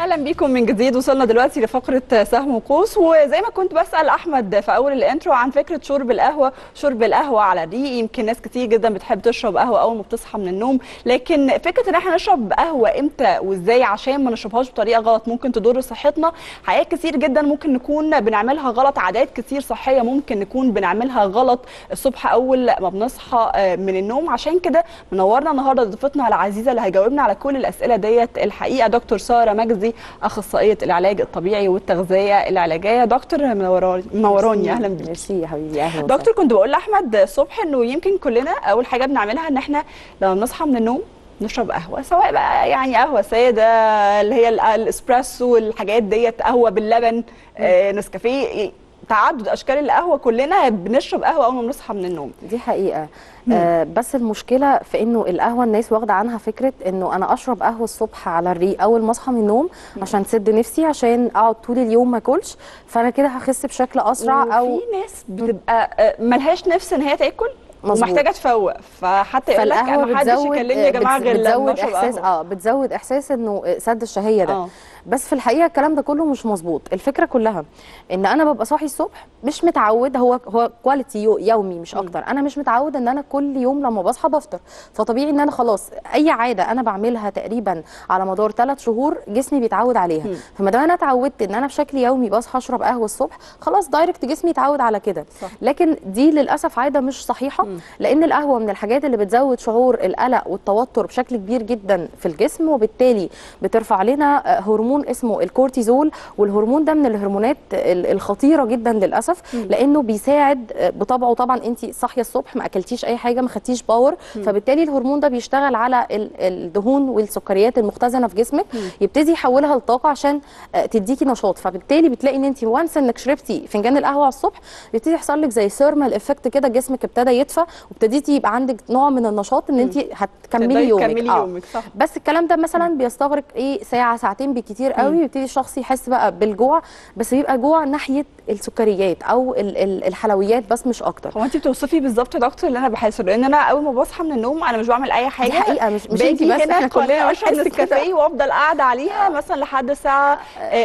اهلا بيكم من جديد وصلنا دلوقتي لفقره سهم وقوس وزي ما كنت بسال احمد في اول الانترو عن فكره شرب القهوه شرب القهوه على الريق يمكن ناس كتير جدا بتحب تشرب قهوه اول ما بتصحى من النوم لكن فكره ان احنا نشرب قهوه امتى وازاي عشان ما نشربهاش بطريقه غلط ممكن تضر صحتنا حاجات كتير جدا ممكن نكون بنعملها غلط عادات كتير صحيه ممكن نكون بنعملها غلط الصبح اول ما بنصحى من النوم عشان كده منورنا النهارده ضيفتنا العزيزه اللي هيجاوبنا على كل الاسئله ديت الحقيقه دكتور ساره مجدي اخصائيه العلاج الطبيعي والتغذيه العلاجيه دكتور منوراني منوراني اهلا بيك ميرسي يا حبيبي اهلا وسهلا. دكتور كنت بقول لاحمد الصبح انه يمكن كلنا اول حاجه بنعملها ان احنا لما بنصحى من النوم نشرب قهوه سواء بقى يعني قهوه ساده اللي هي ال- الاسبريسو والحاجات ديت قهوه باللبن آه، نسكافيه تعدد اشكال القهوه كلنا بنشرب قهوه اول ما بنصحى من النوم دي حقيقه آه بس المشكله في انه القهوه الناس واخده عنها فكره انه انا اشرب قهوه الصبح على الريق اول ما اصحى من النوم عشان تسد نفسي عشان اقعد طول اليوم ما اكلش فانا كده هخس بشكل اسرع او في ناس بتبقى آه، ملهاش نفس ان هي تاكل مظبوط. ومحتاجه تفوق فحتى يقول لك فالقهوه ما حدش بتزود يكلمني يا جماعه بت- غير لما بتزود اشرب احساس قهوه اه بتزود احساس انه سد الشهيه ده آه. بس في الحقيقه الكلام ده كله مش مظبوط الفكره كلها ان انا ببقى صاحي الصبح مش متعود هو هو كواليتي يومي مش اكتر انا مش متعود ان انا كل يوم لما بصحى بفطر فطبيعي ان انا خلاص اي عاده انا بعملها تقريبا على مدار ثلاث شهور جسمي بيتعود عليها فما دام انا اتعودت ان انا بشكل يومي بصحى اشرب قهوه الصبح خلاص دايركت جسمي اتعود على كده صح. لكن دي للاسف عاده مش صحيحه لان القهوه من الحاجات اللي بتزود شعور القلق والتوتر بشكل كبير جدا في الجسم وبالتالي بترفع لنا آه، هرمون اسمه الكورتيزول والهرمون ده من الهرمونات ال- الخطيره جدا للاسف لانه بيساعد آه، بطبعه طبعا انت صاحيه الصبح ما اكلتيش اي حاجه ما خدتيش باور فبالتالي الهرمون ده بيشتغل على ال- الدهون والسكريات المختزنه في جسمك يبتدي يحولها لطاقه عشان آه، تديكي نشاط فبالتالي بتلاقي ان انت وانس انك شربتي فنجان القهوه على الصبح يبتدي يحصل لك زي ثيرمال افكت كده جسمك ابتدى يدفى وابتديتي يبقى عندك نوع من النشاط ان انت تقدري هتكملي يومك تكملي آه. يومك صح بس الكلام ده مثلا بيستغرق ايه ساعه ساعتين بالكتير قوي يبتدي الشخص يحس بقى بالجوع بس بيبقى جوع ناحيه السكريات او ال- ال- الحلويات بس مش اكتر هو انت بتوصفي بالظبط يا دكتور اللي انا بحسه لان انا اول ما بصحى من النوم انا مش بعمل اي حاجه دي حقيقه مش مش باجي انت بس هنا احنا كلنا قناه اشرب بنحس كده. نسكافيه وافضل قاعده عليها مثلا لحد الساعه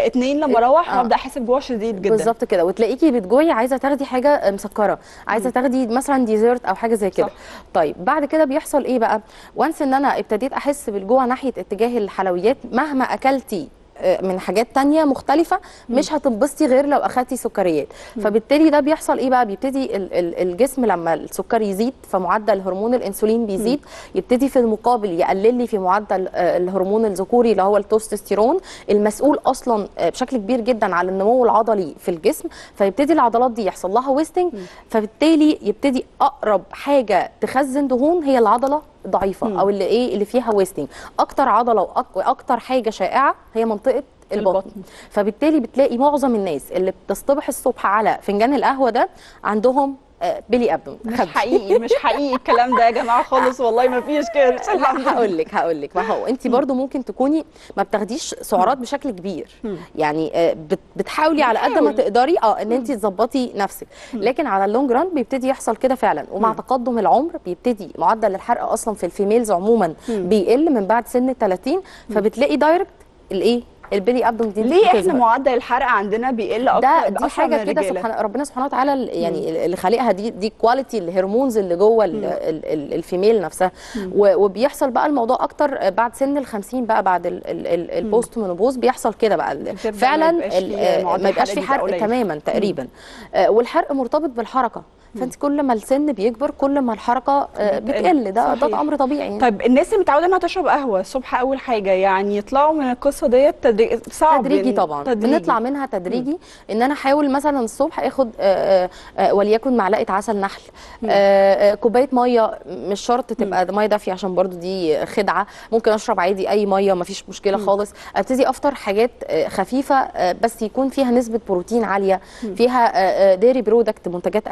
2 لما اروح آه. وابدا احس بجوع شديد جدا بالظبط كده وتلاقيكي بتجوعي عايزه تاخدي حاجه مسكره عايزه تاخدي مثلا ديزرت او حاجه زي كده صح. طيب بعد كده بيحصل ايه بقى وانس ان انا ابتديت احس بالجوع ناحيه اتجاه الحلويات مهما اكلتي آه، من حاجات تانية مختلفة مش هتنبسطي غير لو أخدتي سكريات فبالتالي ده بيحصل إيه بقى بيبتدي ال- ال- الجسم لما السكر يزيد فمعدل هرمون الأنسولين بيزيد يبتدي في المقابل يقلل لي في معدل آه، الهرمون الذكوري اللي هو التستوستيرون المسؤول أصلا آه، بشكل كبير جدا على النمو العضلي في الجسم فيبتدي العضلات دي يحصل لها ويستنج فبالتالي يبتدي أقرب حاجة تخزن دهون هي العضلة ضعيفه او اللي ايه اللي فيها ويستنج اكتر عضله وأك- واكتر حاجه شائعه هي منطقه البطن. البطن. فبالتالي بتلاقي معظم الناس اللي بتصطبح الصبح على فنجان القهوه ده عندهم آه، بيلي ابدون مش حقيقي مش حقيقي الكلام ده يا جماعه خالص والله ما فيش كده الحمد لله. هقول لك هقول لك ما هو انت برضو ممكن تكوني ما بتاخديش سعرات بشكل كبير يعني آه، بت- بتحاولي على قد ما بنحاول. تقدري اه ان انت تظبطي نفسك لكن على اللونج ران بيبتدي يحصل كده فعلا ومع تقدم العمر بيبتدي معدل الحرق اصلا في الفيميلز عموما بيقل من بعد سن ال 30 فبتلاقي دايركت الايه البيلي ابدون دي ليه احنا بتظهر. معدل الحرق عندنا بيقل اكتر ده دي أسرع حاجه من كده الرجالة؟ سبحان ربنا سبحانه وتعالى ال- يعني اللي خالقها دي دي كواليتي الهرمونز اللي جوه ال- ال- ال- الفيميل نفسها و- وبيحصل بقى الموضوع اكتر بعد سن ال 50 بقى بعد ال- ال- ال- البوست منوبوز بيحصل كده بقى ال- بتبدأ ما فعلا يبقاش ال- فيه آه، معدل ما يبقاش حرق في بيبقى حرق قليل. تماما تقريبا آه، والحرق مرتبط بالحركه فانت كل ما السن بيكبر كل ما الحركه آه، بتقل. بتقل ده ده صحيح. امر طبيعي يعني. طيب الناس اللي متعوده انها تشرب قهوه الصبح اول حاجه يعني يطلعوا من القصه ديت تدريج صعب تدريجي يعني طبعا تدريجي. بنطلع منها تدريجي ان انا احاول مثلا الصبح اخد آه، آه، آه، وليكن معلقه عسل نحل آه، آه، كوبايه ميه مش شرط تبقى ميه دافيه عشان برضو دي خدعه ممكن اشرب عادي اي ميه ما فيش مشكله خالص ابتدي افطر حاجات آه، خفيفه آه، بس يكون فيها نسبه بروتين عاليه فيها ديري برودكت منتجات البان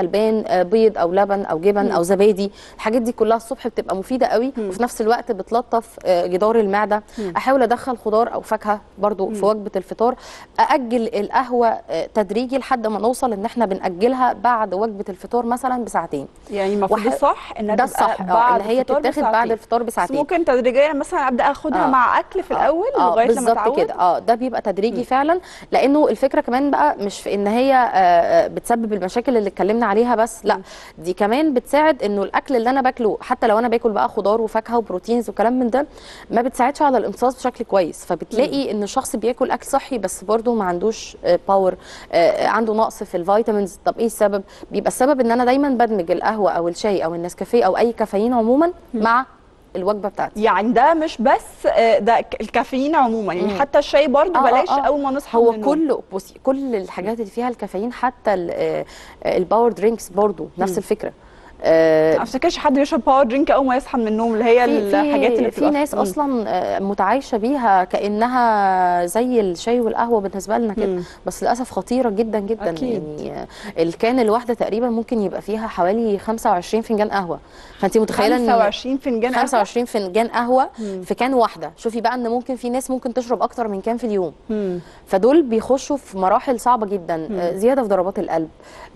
آه، بيض او لبن او جبن او زبادي الحاجات دي كلها الصبح بتبقى مفيده قوي وفي نفس الوقت بتلطف آه، جدار المعده احاول ادخل خضار او فاكهه برضو في وجبه الفطار ااجل القهوه آه، تدريجي لحد ما نوصل ان احنا بناجلها بعد وجبه الفطار مثلا بساعتين يعني المفروض وح- الصح انها ده تبقى الصح اه بعد ان هي الفطار تتاخد بعد بساعتين. الفطار بس بساعتين ممكن تدريجيا مثلا ابدا اخدها آه. مع اكل في الاول لغايه لما بالظبط اتعود كده اه ده بيبقى تدريجي فعلا لانه الفكره كمان بقى مش في ان هي آه، آه، بتسبب المشاكل اللي اتكلمنا عليها بس لا دي كمان بتساعد انه الاكل اللي انا باكله حتى لو انا باكل بقى خضار وفاكهه وبروتينز وكلام من ده ما بتساعدش على الامتصاص بشكل كويس فبتلاقي ان الشخص بياكل اكل صحي بس برضه ما عندوش آه، باور آه، عنده نقص في الفيتامينز طب ايه السبب بيبقى السبب ان انا دايما بدمج القهوه او الشاي او النسكافيه او اي كافيين عموما مع الوجبه بتاعتي يعني ده مش بس آه، ده ك- الكافيين عموما يعني مم. حتى الشاي برضو آه، آه، بلاش آه. اول ما نصحى هو من النوم. كله بصي كل الحاجات اللي فيها الكافيين حتى ال- آه، آه، الباور درينكس برضو نفس الفكره آه، ما افتكرش حد بيشرب باور درينك اول ما يصحى من النوم اللي هي في الحاجات اللي في بتبقى ناس مم. اصلا آه، متعايشه بيها كانها زي الشاي والقهوه بالنسبه لنا كده مم. بس للاسف خطيره جدا جدا أكيد. يعني آه، الكان الواحده تقريبا ممكن يبقى فيها حوالي 25 فنجان قهوه فانت متخيله ان 25 فنجان قهوة؟ 25 فنجان قهوه في كان واحده شوفي بقى ان ممكن في ناس ممكن تشرب اكتر من كان في اليوم مم. فدول بيخشوا في مراحل صعبه جدا آه، زياده في ضربات القلب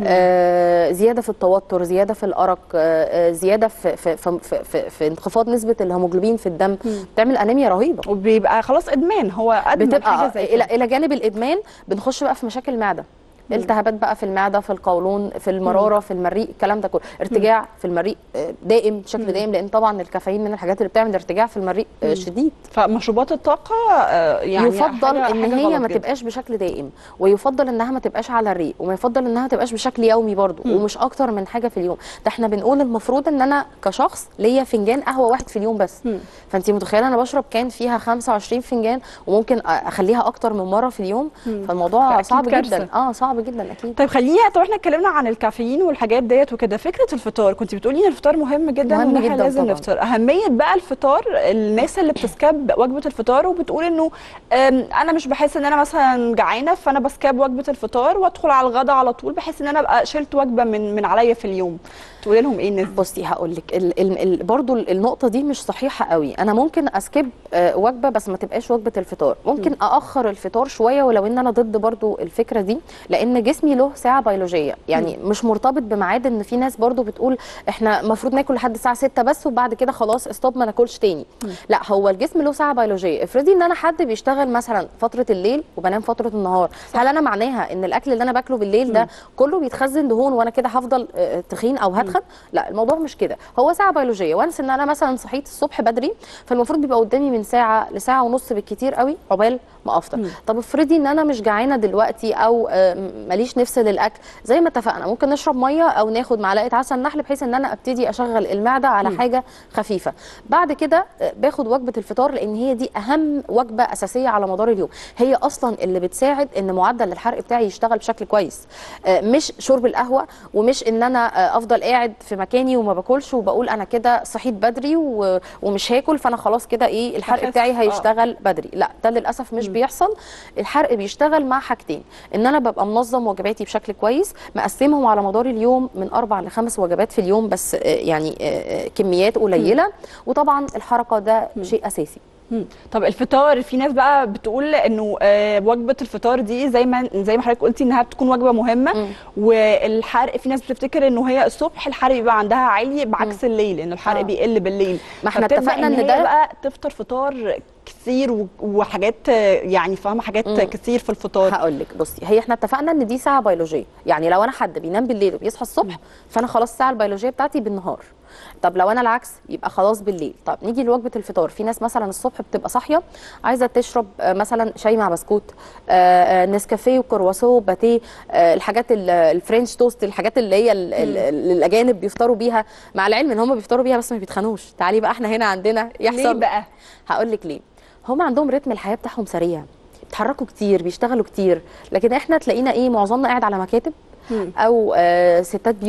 آه، زياده في التوتر زياده في الارق آه، آه، زياده في في في, في, في, في انخفاض نسبه الهيموجلوبين في الدم بتعمل انيميا رهيبه وبيبقى خلاص ادمان هو ادمن بتبقى حاجه آه، زي الى كده الى جانب الادمان بنخش بقى في مشاكل المعده التهابات بقى في المعده في القولون في المراره في المريء الكلام ده كله ارتجاع في المريء آه، دائم بشكل دائم لان طبعا الكافيين من الحاجات اللي بتعمل ارتجاع في المريء آه، شديد فمشروبات الطاقه آه، يعني يفضل حاجة ان حاجة هي غلط ما جدا. تبقاش بشكل دائم ويفضل انها ما تبقاش على الريق وما يفضل انها ما تبقاش بشكل يومي برضو ومش اكتر من حاجه في اليوم ده احنا بنقول المفروض ان انا كشخص ليا فنجان قهوه واحد في اليوم بس فانت متخيله انا بشرب كان فيها 25 فنجان وممكن اخليها اكتر من مره في اليوم فالموضوع فأكيد صعب كارثة. جدا اه صعب جدا اكيد طيب خلينا طب احنا اتكلمنا عن الكافيين والحاجات ديت وكده فكره الفطار كنت بتقولي ان الفطار مهم جدا مهم وان احنا جداً لازم طبعاً. نفطر اهميه بقى الفطار الناس اللي بتسكاب وجبه الفطار وبتقول انه أم، انا مش بحس ان انا مثلا جعانه فانا بسكاب وجبه الفطار وادخل على الغداء على طول بحس ان انا ابقى شلت وجبه من من عليا في اليوم تقولي لهم ايه الناس دي؟ بصي هقول لك ال ال ال برضو النقطه دي مش صحيحه قوي انا ممكن اسكيب آه، وجبه بس ما تبقاش وجبه الفطار ممكن ااخر الفطار شويه ولو ان انا ضد برضو الفكره دي لان جسمي له ساعه بيولوجيه يعني مش مرتبط بميعاد ان في ناس برضو بتقول احنا المفروض ناكل لحد الساعه 6 بس وبعد كده خلاص استوب ما ناكلش تاني لا هو الجسم له ساعه بيولوجيه افرضي ان انا حد بيشتغل مثلا فتره الليل وبنام فتره النهار هل انا معناها ان الاكل اللي انا باكله بالليل ده كله بيتخزن دهون وانا كده هفضل آه، تخين او هتخن لا الموضوع مش كده هو ساعه بيولوجيه وانس ان انا مثلا صحيت الصبح بدري فالمفروض بيبقى قدامي من ساعه لساعه ونص بالكتير قوي عقبال ما افطر طب افرضي ان انا مش جعانه دلوقتي او آه، م- ماليش نفس للاكل زي ما اتفقنا ممكن نشرب ميه او ناخد معلقه عسل نحل بحيث ان انا ابتدي اشغل المعده على حاجه خفيفه بعد كده آه، باخد وجبه الفطار لان هي دي اهم وجبه اساسيه على مدار اليوم هي اصلا اللي بتساعد ان معدل الحرق بتاعي يشتغل بشكل كويس آه، مش شرب القهوه ومش ان انا آه، افضل قاعد في مكاني وما باكلش وبقول انا كده صحيت بدري و- ومش هاكل فانا خلاص كده ايه الحرق هخس. بتاعي آه. هيشتغل بدري لا ده للاسف مش بيحصل الحرق بيشتغل مع حاجتين ان انا ببقى منظم وجباتي بشكل كويس مقسمهم على مدار اليوم من اربع لخمس وجبات في اليوم بس آه، يعني آه، آه، كميات قليله وطبعا الحركه ده شيء اساسي مم. طب الفطار في ناس بقى بتقول انه آه، وجبه الفطار دي زي ما زي ما حضرتك قلتي انها بتكون وجبه مهمه مم. والحرق في ناس بتفتكر انه هي الصبح الحرق بيبقى عندها عالي بعكس الليل لان الحرق آه. بيقل بالليل ما احنا فبتبدأ اتفقنا إن هي ده- بقى تفطر فطار كتير و- وحاجات آه، يعني فاهمه حاجات مم. كتير في الفطار هقول لك بصي هي احنا اتفقنا ان دي ساعه بيولوجيه يعني لو انا حد بينام بالليل وبيصحى الصبح فانا خلاص الساعه البيولوجيه بتاعتي بالنهار طب لو انا العكس يبقى خلاص بالليل طب نيجي لوجبه الفطار في ناس مثلا الصبح بتبقى صاحيه عايزه تشرب آه، مثلا شاي مع بسكوت آه، آه، نسكافيه وكرواسو باتيه آه، الحاجات ال- الفرنش توست الحاجات اللي هي ال- ال- ال- الاجانب بيفطروا بيها مع العلم ان هم بيفطروا بيها بس ما بيتخنوش تعالي بقى احنا هنا عندنا ليه يحصل بقى هقول لك ليه هم عندهم رتم الحياه بتاعهم سريع بيتحركوا كتير بيشتغلوا كتير لكن احنا تلاقينا ايه معظمنا قاعد على مكاتب مم. او آه ستات بيوت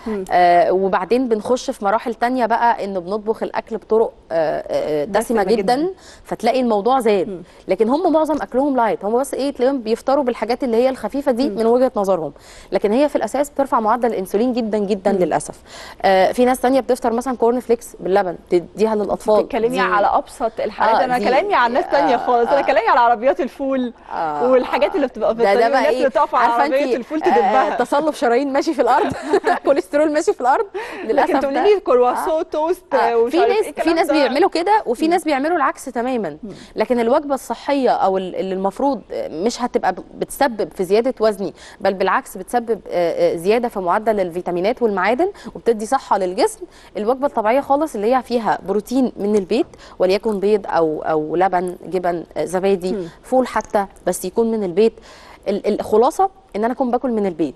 آه وبعدين بنخش في مراحل تانية بقى انه بنطبخ الاكل بطرق آه آه دسمه دسمة جدا, جداً. فتلاقي الموضوع زاد لكن هم معظم اكلهم لايت هم بس ايه تلاقيهم بيفطروا بالحاجات اللي هي الخفيفه دي من وجهه نظرهم لكن هي في الاساس بترفع معدل الانسولين جدا جدا للاسف آه في ناس تانية بتفطر مثلا كورن فليكس باللبن تديها للاطفال بتتكلمي دي- على ابسط الحاجات آه، انا دي- كلامي عن ناس تانية آه، خالص انا آه. كلامي على عربيات الفول آه. والحاجات اللي بتبقى في ده الطريق ده بقى والناس اللي ايه بتقف على عارفة عربيه انتي، الفول آه، تدبها تصلب شرايين ماشي في الارض كوليسترول ماشي في الارض للاسف لكن تقولي ده- لي كرواسون توست آه، ومش في عارف ناس إيه في الكلام ناس ده. بيعملوا كده وفي ناس بيعملوا العكس تماما لكن الوجبه الصحيه او ال- اللي المفروض مش هتبقى بتسبب في زياده وزني بل بالعكس بتسبب آه، آه، زياده في معدل الفيتامينات والمعادن وبتدي صحه للجسم الوجبه الطبيعيه خالص اللي هي فيها بروتين من البيت وليكن بيض او او لبن جبن آه، زبادي فول حتى بس يكون من البيت ال- الخلاصه ان انا اكون باكل من البيت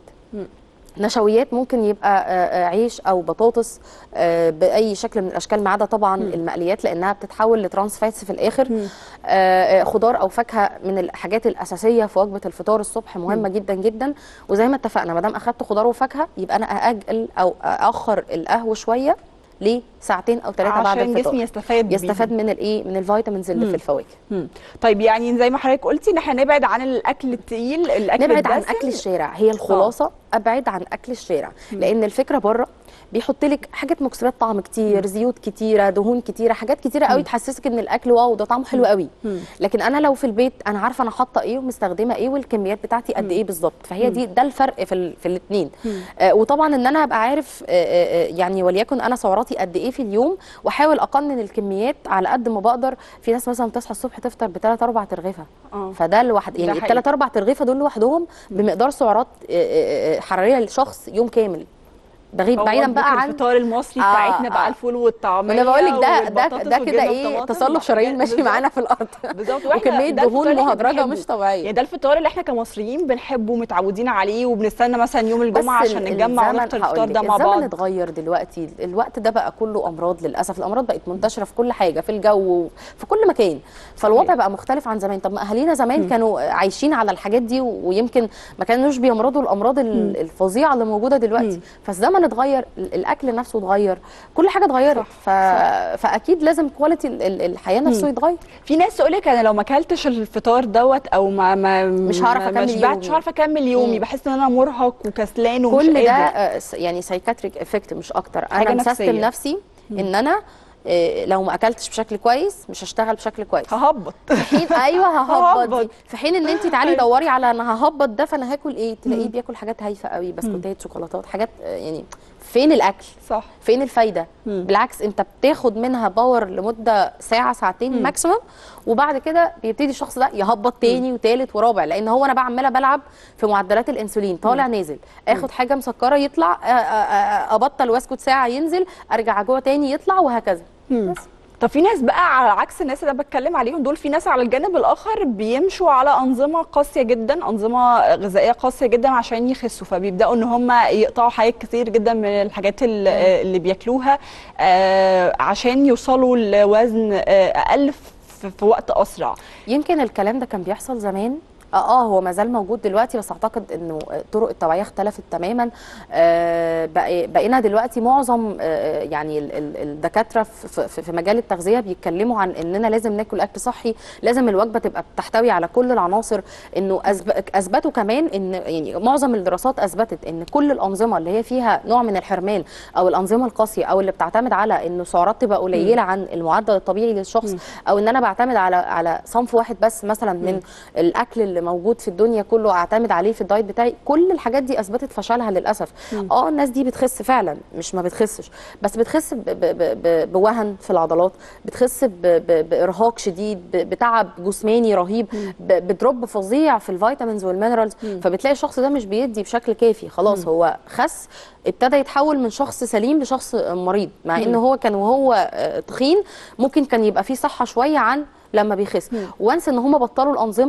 نشويات ممكن يبقى آه، آه، عيش او بطاطس آه، باي شكل من الاشكال ما عدا طبعا المقليات لانها بتتحول لترانس فاتس في الاخر آه، آه، خضار او فاكهه من الحاجات الاساسيه في وجبه الفطار الصبح مهمه جدا جدا وزي ما اتفقنا ما دام اخدت خضار وفاكهه يبقى انا ااجل او اخر القهوه شويه لساعتين او ثلاثه بعد عشان الفطار جسمي يستفاد بيها. يستفاد من الايه من الفيتامينز اللي في الفواكه مم. طيب يعني زي ما حضرتك قلتي ان احنا نبعد عن الاكل التقيل الاكل نبعد عن الدسم. اكل الشارع هي الخلاصه ابعد عن اكل الشارع لان الفكره بره بيحط لك حاجات مكسبات طعم كتير زيوت كتيره دهون كتيره حاجات كتيره قوي تحسسك ان الاكل واو ده طعمه حلو قوي لكن انا لو في البيت انا عارفه انا حاطه ايه ومستخدمه ايه والكميات بتاعتي قد ايه بالظبط فهي دي ده الفرق في ال في الاثنين آه وطبعا ان انا ابقى عارف آه آه آه، يعني وليكن انا سعراتي قد ايه في اليوم واحاول اقنن الكميات على قد ما بقدر في ناس مثلا تصحى الصبح تفطر بثلاث اربع ترغيفه آه. فده لوحد ده يعني حقيقي. الثلاث اربع ترغيفه دول لوحدهم بمقدار سعرات آه، آه، آه، حراريه لشخص يوم كامل بغيب أو بعيدا وجبة بقى عن الفطار المصري آه، بتاعتنا بقى آه. الفول والطعميه ما انا بقول لك ده ده والبطاطس ده كده والجبنة ايه والطماطم تصلب شرايين ماشي بالظبط. معانا في الارض بالظبط وإحنا وكميه ده الفطار دهون اللي إحنا مهدرجه بنحبه. مش طبيعيه يعني ده الفطار اللي احنا كمصريين بنحبه ومتعودين عليه وبنستنى مثلا يوم الجمعه بس عشان ال- نتجمع الزمن- ونفطر الفطار هقول ده لك، مع الزمن بعض اتغير دلوقتي الوقت ده بقى كله امراض للاسف الامراض بقت منتشره في كل حاجه في الجو في كل مكان فالوضع بقى مختلف عن زمان طب ما اهالينا زمان كانوا عايشين على الحاجات دي ويمكن ما كانوش بيمرضوا الامراض ال- الفظيعه اللي موجوده دلوقتي فالزمن اتغير ال- الاكل نفسه اتغير كل حاجه اتغيرت ف... فاكيد لازم كواليتي ال- ال- الحياه نفسه يتغير في ناس تقول لك انا لو ما اكلتش الفطار دوت او ما, ما مش هعرف ما- أكمل ما شبعتش يومي. مش هعرف اكمل يومي مم. بحس ان انا مرهق وكسلان ومش كل ده قادر آه، س- يعني سايكاتريك افكت مش اكتر حاجة انا مسيستم نفسية. نفسي ان انا آه، لو ما اكلتش بشكل كويس مش هشتغل بشكل كويس ههبط في حين ايوه ههبط ههبط. دي في حين ان انت تعالي أيوة. دوري على انا ههبط ده فانا هاكل ايه تلاقيه بياكل حاجات هايفه قوي بسكوتات شوكولاتات حاجات آه، يعني فين الاكل صح فين الفايده مم. بالعكس انت بتاخد منها باور لمده ساعه ساعتين ماكسيمم وبعد كده بيبتدي الشخص ده يهبط تاني وتالت ورابع لان هو انا بقى عماله بلعب في معدلات الانسولين طالع نازل اخد حاجه مسكره يطلع آه، آه، آه، ابطل واسكت ساعه ينزل ارجع جوه تاني يطلع وهكذا بس طب في ناس بقى على عكس الناس اللي أنا بتكلم عليهم دول في ناس على الجانب الاخر بيمشوا على انظمه قاسيه جدا انظمه غذائيه قاسيه جدا عشان يخسوا فبيبداوا ان هم يقطعوا حاجات كتير جدا من الحاجات ال- اللي بياكلوها آه، عشان يوصلوا لوزن آه، اقل في في وقت اسرع يمكن الكلام ده كان بيحصل زمان اه اه هو ما زال موجود دلوقتي بس اعتقد انه طرق التوعيه اختلفت تماما آه بقي- بقينا دلوقتي معظم آه يعني ال- ال- الدكاتره في, في, في مجال التغذيه بيتكلموا عن اننا لازم ناكل اكل صحي لازم الوجبه تبقى بتحتوي على كل العناصر انه أثب- اثبتوا كمان ان يعني معظم الدراسات اثبتت ان كل الانظمه اللي هي فيها نوع من الحرمان او الانظمه القاسيه او اللي بتعتمد على انه سعرات تبقى قليله عن المعدل الطبيعي للشخص او ان انا بعتمد على على صنف واحد بس مثلا من الاكل اللي موجود في الدنيا كله اعتمد عليه في الدايت بتاعي كل الحاجات دي اثبتت فشلها للاسف اه الناس دي بتخس فعلا مش ما بتخسش بس بتخس ب ب ب ب بوهن في العضلات بتخس ب ب بارهاق شديد ب بتعب جسماني رهيب ب بدروب فظيع في الفيتامينز والمينرالز فبتلاقي الشخص ده مش بيدي بشكل كافي خلاص هو خس ابتدى يتحول من شخص سليم لشخص مريض مع ان هو كان وهو آه، تخين ممكن كان يبقى فيه صحه شويه عن لما بيخس وانس ان هم بطلوا الانظمه دي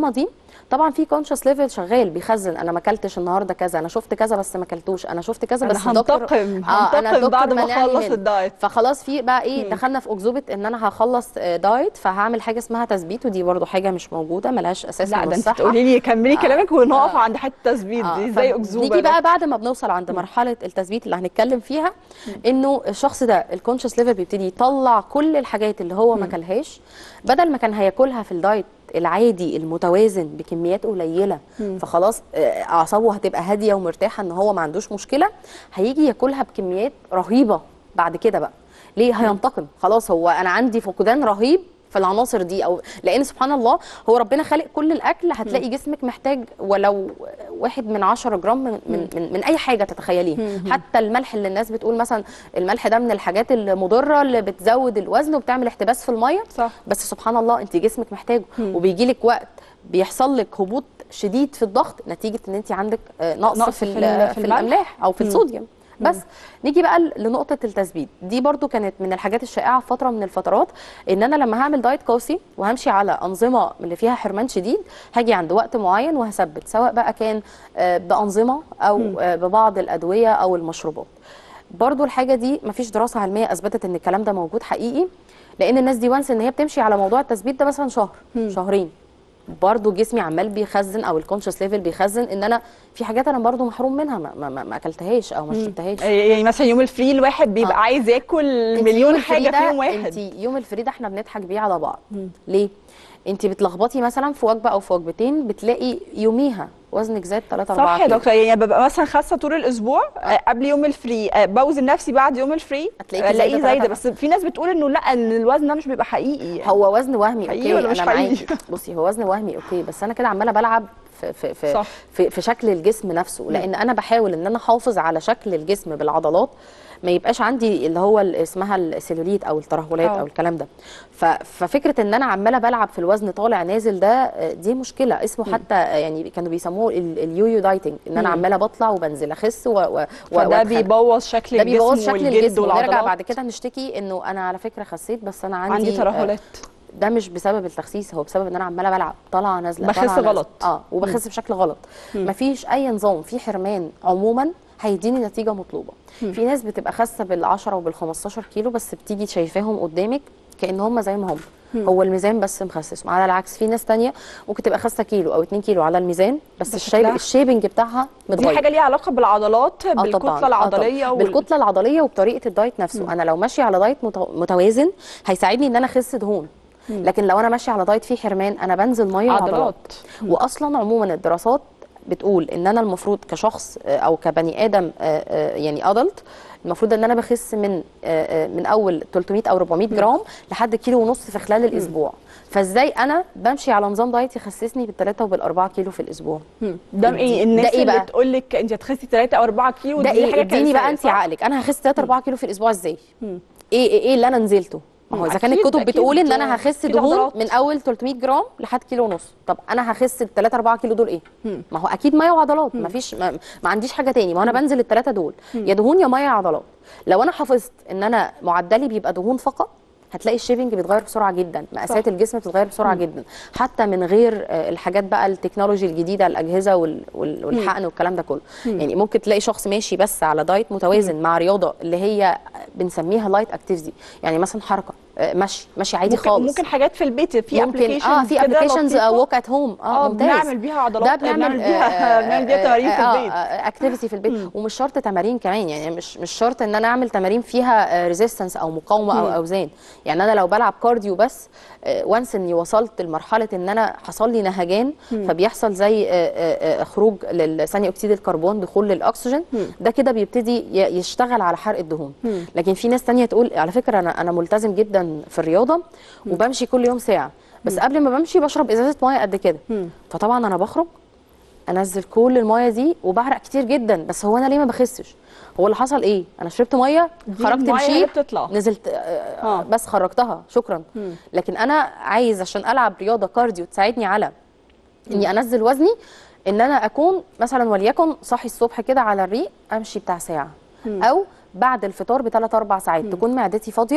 طبعا في كونشس ليفل شغال بيخزن انا ما اكلتش النهارده كذا انا شفت كذا بس ما اكلتوش انا شفت كذا بس انا الدكتور- هنتقم آه، أنا هنتقم الدكتور بعد ما منعني اخلص منه. الدايت فخلاص في بقى ايه دخلنا في اكذوبه ان انا هخلص آه، دايت فهعمل حاجه اسمها تثبيت ودي برضو حاجه مش موجوده ملهاش اساس لا من ده انت الصحه تقولي لي كملي آه. كلامك ونقف آه. عند حته التثبيت آه، دي ازاي اكذوبه نيجي ده؟ بقى بعد ما بنوصل عند مرحله التثبيت اللي هنتكلم فيها انه الشخص ده الكونشس ليفل بيبتدي يطلع كل الحاجات اللي هو ما كلهاش بدل ما كان هياكلها في الدايت العادي المتوازن بكميات قليله فخلاص آه، اعصابه هتبقى هاديه ومرتاحه ان هو ما عندوش مشكله هيجي ياكلها بكميات رهيبه بعد كده بقى ليه هينتقم خلاص هو انا عندي فقدان رهيب في العناصر دي او لان سبحان الله هو ربنا خالق كل الاكل هتلاقي جسمك محتاج ولو واحد من عشرة جرام من, من, من, من اي حاجه تتخيليه حتى الملح اللي الناس بتقول مثلا الملح ده من الحاجات المضره اللي بتزود الوزن وبتعمل احتباس في الميه صح بس سبحان الله انت جسمك محتاجه وبيجي لك وقت بيحصل لك هبوط شديد في الضغط نتيجه ان انت عندك آه، نقص, نقص في, في ال- ال- في في الملح. الاملاح او في الصوديوم بس نيجي بقى ل- لنقطه التثبيت دي برضو كانت من الحاجات الشائعه في فتره من الفترات ان انا لما هعمل دايت قاسي وهمشي على انظمه اللي فيها حرمان شديد هاجي عند وقت معين وهثبت سواء بقى كان آه، بانظمه او آه، ببعض الادويه او المشروبات برضو الحاجه دي مفيش دراسه علميه اثبتت ان الكلام ده موجود حقيقي لان الناس دي وانس ان هي بتمشي على موضوع التثبيت ده مثلا شهر شهرين برضو جسمي عمال بيخزن او الكونشس ليفل بيخزن ان انا في حاجات انا برضو محروم منها ما, ما, ما- ما اكلتهاش او ما شربتهاش يعني مثلا يوم الفري الواحد بيبقى آه. عايز ياكل انت مليون يوم حاجه الفري في ده- يوم واحد انت يوم الفري ده احنا بنضحك بيه على بعض ليه انت بتلخبطي مثلا في وجبه او في وجبتين بتلاقي يوميها وزنك زاد 3 4 صح يا دكتور يعني ببقى مثلا خاسه طول الاسبوع آه، قبل يوم الفري آه، بوزن نفسي بعد يوم الفري هتلاقيكي الاقيه زايدة زايده تلاتة. بس في ناس بتقول انه لا ان الوزن ده مش بيبقى حقيقي هو وزن وهمي حقيقي اوكي ولا مش انا معاكي حقيقي؟ بصي هو وزن وهمي اوكي بس انا كده عماله بلعب في في في, صح. في في شكل الجسم نفسه لان انا بحاول ان انا احافظ على شكل الجسم بالعضلات ما يبقاش عندي اللي هو ال- اسمها السيلوليت او الترهلات اه. او الكلام ده ف- ففكره ان انا عماله بلعب في الوزن طالع نازل ده آه، دي مشكله اسمه حتى آه، يعني كانوا بيسموه ال- اليويو دايتنج ان انا عماله بطلع وبنزل اخس و, و و- فده وأتخن. بيبوظ شكل ده الجسم بيبوظ شكل والجلد الجسم ونرجع والعضلات بعد كده نشتكي انه انا على فكره خسيت بس انا عندي عندي آه، ترهلات ده مش بسبب التخسيس هو بسبب ان انا عماله بلعب طالعه نازله بخس طالعة نازلة. غلط. اه وبخس بشكل غلط مفيش اي نظام في حرمان عموما هيديني نتيجه مطلوبه في ناس بتبقى خاسه بال10 وبال15 كيلو بس بتيجي شايفاهم قدامك كان هم زي ما هم هو الميزان بس مخسسهم على العكس في ناس تانية ممكن تبقى خاسه كيلو او 2 كيلو على الميزان بس بس الشيب شكلها- الشيبنج بتاعها دي متغير حاجه ليها علاقه بالعضلات آه طبعاً، بالكتله آه طبعاً. العضليه وال... بالكتله العضليه وبطريقه الدايت نفسه انا لو ماشيه على دايت مت- متوازن هيساعدني ان انا اخس دهون لكن لو انا ماشيه على دايت فيه حرمان انا بنزل ميه وعضلات عضلات واصلا عموما الدراسات بتقول ان انا المفروض كشخص آه، او كبني ادم آه، آه، يعني ادلت المفروض ان انا بخس من آه، آه، من اول 300 او 400 جرام لحد كيلو ونص في خلال الاسبوع فازاي انا بمشي على نظام دايت يخسسني بالثلاثة وبالأربعة كيلو في الاسبوع ده ايه الناس ده إيه اللي بقى؟ تقول لك انت هتخسي 3 او 4 كيلو ده دي ايه حاجه اديني بقى كارثية، انت صح؟ عقلك انا هخس 3 4 كيلو في الاسبوع ازاي ايه ايه ايه اللي انا نزلته ما هو مم، اذا كان أكيد- الكتب أكيد بتقول ان انا هخس في دهون عضلات. من اول 300 جرام لحد كيلو ونص طب انا هخس ال 3 4 كيلو دول ايه ما هو اكيد ميه وعضلات ما فيش ما, ما عنديش حاجه تاني ما هو انا بنزل الثلاثه دول يا دهون يا ميه يا عضلات لو انا حافظت ان انا معدلي بيبقى دهون فقط هتلاقي الشيبنج بيتغير بسرعه جدا مقاسات الجسم بتتغير بسرعه جدا حتى من غير آه، الحاجات بقى التكنولوجي الجديده الاجهزه وال- وال- والحقن والكلام ده كله يعني ممكن تلاقي شخص ماشي بس على دايت متوازن مع رياضه اللي هي بنسميها لايت اكتيفيتي يعني مثلا حركه آه، مشي مشي عادي ممكن خالص ممكن حاجات في البيت في ممكن اه في كده ابلكيشنز لطيفة. ووك ات هوم اه اه ممتاز بنعمل بيها عضلات ده بنعمل بنعمل بيها بنعمل بيها تمارين في البيت اكتيفيتي في البيت ومش شرط تمارين كمان يعني مش مش شرط ان انا اعمل تمارين فيها ريزيستنس او مقاومه او اوزان يعني انا لو بلعب كارديو بس وانس اني وصلت لمرحله ان انا حصل لي نهجان فبيحصل زي آه، آه، آه، خروج لثاني اكسيد الكربون دخول للاكسجين ده كده بيبتدي ي- يشتغل على حرق الدهون لكن في ناس تانية تقول على فكره انا انا ملتزم جدا في الرياضه وبمشي كل يوم ساعه بس قبل ما بمشي بشرب ازازه ميه قد كده فطبعا انا بخرج انزل كل الميه دي وبعرق كتير جدا بس هو انا ليه ما بخسش هو اللي حصل ايه انا شربت ميه دي خرجت المية هي مشيت بتطلع. نزلت آه، آه. بس خرجتها شكرا لكن انا عايز عشان العب رياضه كارديو تساعدني على اني انزل وزني ان انا اكون مثلا وليكن صاحي الصبح كده على الريق امشي بتاع ساعه او بعد الفطار بثلاث اربع ساعات تكون معدتي فاضيه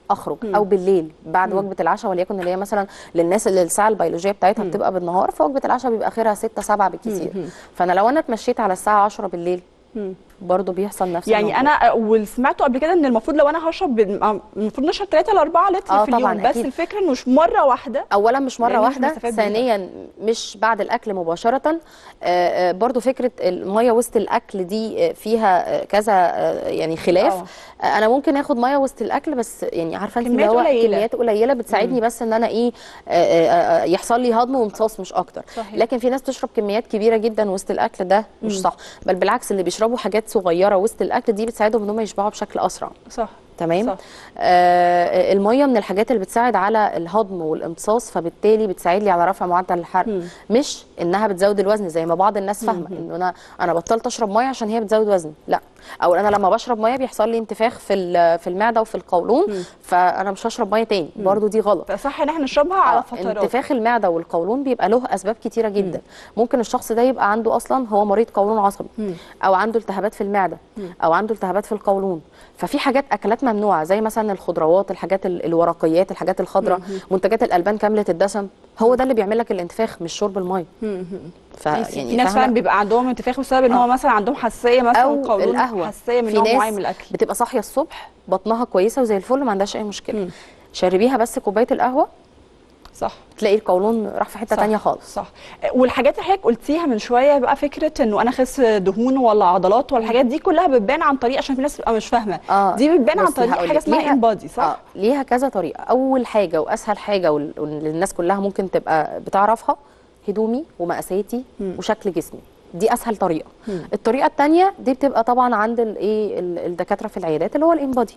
اخرج او بالليل بعد وجبه العشاء وليكن اللي هي مثلا للناس اللي الساعه البيولوجيه بتاعتها بتبقى بالنهار فوجبه العشاء بيبقى اخرها 6 7 بالكثير فانا لو انا اتمشيت على الساعه 10 بالليل برضه بيحصل نفس يعني الموضوع. انا وسمعته قبل كده ان المفروض لو انا هشرب بال- المفروض نشرب 3 ل 4 لتر آه في اليوم طبعاً، بس أكيد. الفكره انه مش مره واحده اولا مش مره لأن مش واحده بنستفاد بيها. ثانيا مش بعد الاكل مباشره آه، آه، برضو فكره الميه وسط الاكل دي آه، فيها آه، كذا آه، يعني خلاف آه. آه، انا ممكن اخد ميه وسط الاكل بس يعني عارفه انت اللي كميات هو قليلة. كميات قليله بتساعدني بس ان انا ايه آه، آه، آه، يحصل لي هضم وامتصاص مش اكتر صحيح. لكن في ناس تشرب كميات كبيره جدا وسط الاكل ده مش صح بل بالعكس اللي بيشربوا حاجات صغيره وسط الاكل دي بتساعدهم ان هم يشبعوا بشكل اسرع صح تمام صح. آه الميه من الحاجات اللي بتساعد على الهضم والامتصاص فبالتالي بتساعد لي على رفع معدل الحرق مش انها بتزود الوزن زي ما بعض الناس فاهمه انه انا انا بطلت اشرب ميه عشان هي بتزود وزني لا او انا لما بشرب ميه بيحصل لي انتفاخ في ال- في المعده وفي القولون فانا مش هشرب ميه تاني برضو دي غلط فصح ان احنا نشربها على آه، فترات انتفاخ المعده والقولون بيبقى له اسباب كتيره جدا ممكن الشخص ده يبقى عنده اصلا هو مريض قولون عصبي او عنده التهابات في المعده او عنده التهابات في القولون ففي حاجات اكلات ممنوعه زي مثلا الخضروات الحاجات ال- الورقيات الحاجات الخضراء منتجات الالبان كامله الدسم هو ده اللي بيعمل لك الانتفاخ مش شرب الميه يعني فيعني في ناس فاهمة؟ فعلا بيبقى عندهم انتفاخ بسبب ان هو مثلا عندهم حساسيه مثلا او قولون القهوه حساسيه من في نوع ناس معين من الاكل بتبقى صاحيه الصبح بطنها كويسه وزي الفل ما عندهاش اي مشكله شربيها بس كوبايه القهوه صح تلاقي القولون راح في حته صح، تانية خالص صح والحاجات اللي حضرتك قلتيها من شويه بقى فكره انه انا اخس دهون ولا عضلات ولا الحاجات دي كلها بتبان عن طريق عشان في ناس بتبقى مش فاهمه آه، دي بتبان عن بصي طريق هقولك، حاجه اسمها ليها- انبادي صح اه ليها كذا طريقه اول حاجه واسهل حاجه وال- واللي الناس كلها ممكن تبقى بتعرفها هدومي ومقاساتي وشكل جسمي دي اسهل طريقه الطريقه الثانيه دي بتبقى طبعا عند الايه ال- الدكاتره في العيادات اللي هو الانبادي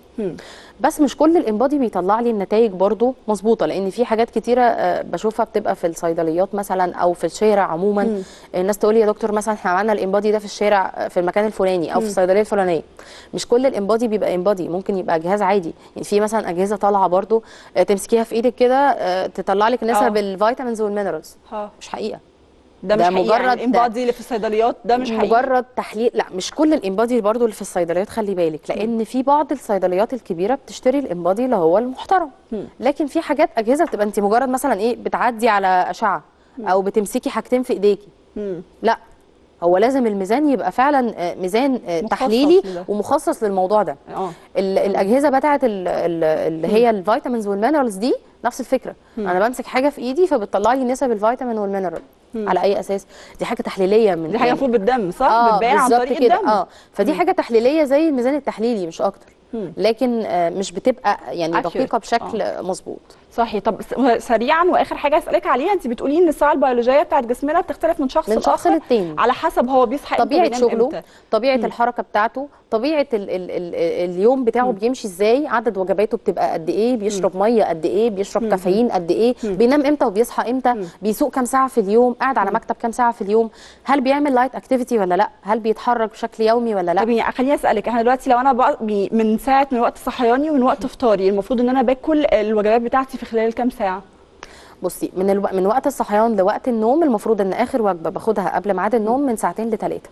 بس مش كل الانبادي بيطلع لي النتائج برضو مظبوطه لان في حاجات كتيره آه، بشوفها بتبقى في الصيدليات مثلا او في الشارع عموما الناس تقول لي يا دكتور مثلا احنا عملنا الانبادي ده في الشارع آه، في المكان الفلاني او في الصيدليه الفلانيه مش كل الانبادي بيبقى انبادي ممكن يبقى جهاز عادي يعني في مثلا اجهزه طالعه برضو آه، تمسكيها في ايدك كده آه، تطلع لك نسب آه. الفيتامينز والمينرالز ها مش حقيقه ده مش ده حقيقي يعني مجرد- الانبادي اللي في الصيدليات ده مش حقيقي مجرد تحليل لا مش كل الانبادي برضو اللي في الصيدليات خلي بالك لان في بعض الصيدليات الكبيره بتشتري الانبادي اللي هو المحترم لكن في حاجات اجهزه بتبقى انت مجرد مثلا ايه بتعدي على اشعه او بتمسكي حاجتين في ايديكي مم. لا هو لازم الميزان يبقى فعلا آه، ميزان آه، مخصص تحليلي لده. ومخصص للموضوع ده اه ال- الاجهزه بتاعه ال- ال- اللي هي الفيتامينز والمينرالز دي نفس الفكره انا بمسك حاجه في ايدي فبتطلع لي نسب الفيتامين والمينرال على اي اساس دي حاجه تحليليه من دي حاجه يعني- المفروض بالدم صح اه بتبان عن بالظبط طريق كده الدم اه فدي حاجه تحليليه زي الميزان التحليلي مش اكتر لكن آه مش بتبقى يعني Accurate. دقيقه بشكل مظبوط صحيح طب س- سريعا واخر حاجه اسالك عليها انت بتقولي ان الساعه البيولوجيه بتاعت جسمنا بتختلف من شخص من شخص لاخر للتاني. على حسب هو بيصحى امتى طبيعه بينام شغله امتى. طبيعه الحركه بتاعته طبيعه ال ال ال اليوم بتاعه بيمشي ازاي عدد وجباته بتبقى قد ايه بيشرب ميه قد ايه بيشرب كافيين قد ايه بينام امتى وبيصحى امتى بيسوق كام ساعه في اليوم قاعد على مكتب كام ساعه في اليوم هل بيعمل لايت اكتيفيتي ولا لا هل بيتحرك بشكل يومي ولا لا طب يعني خليني اسالك احنا دلوقتي لو انا بق... بي- من ساعه من وقت صحياني ومن وقت فطاري المفروض ان انا باكل الوجبات بتاعتي في خلال كام ساعه بصي من الو... من وقت الصحيان لوقت النوم المفروض ان اخر وجبه باخدها قبل ميعاد النوم من ساعتين لثلاثه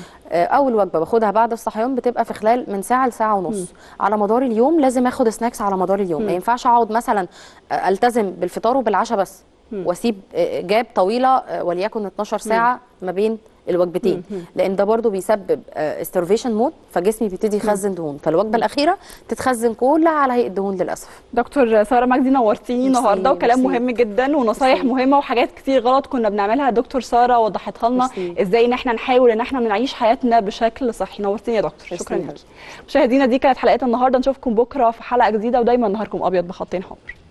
اول وجبه باخدها بعد الصحيان بتبقى في خلال من ساعه لساعه ونص على مدار اليوم لازم اخد سناكس على مدار اليوم ما ينفعش اقعد مثلا آه، التزم بالفطار وبالعشاء بس واسيب آه، جاب طويله آه، وليكن 12 ساعه ما بين الوجبتين لان ده برضو بيسبب استرفيشن مود فجسمي بيبتدي يخزن دهون فالوجبه الاخيره تتخزن كلها على هيئه دهون للاسف دكتور ساره مجدي نورتيني ميرسي، النهارده وكلام ميرسي. مهم جدا ونصايح ميرسي. مهمه وحاجات كتير غلط كنا بنعملها دكتور ساره وضحتها لنا ميرسي. ازاي ان احنا نحاول ان احنا نعيش حياتنا بشكل صحي نورتيني يا دكتور ميرسي شكرا يا ليكي حبيبتي. مشاهدينا دي كانت حلقتنا النهارده نشوفكم بكره في حلقه جديده ودايما نهاركم ابيض بخطين حمر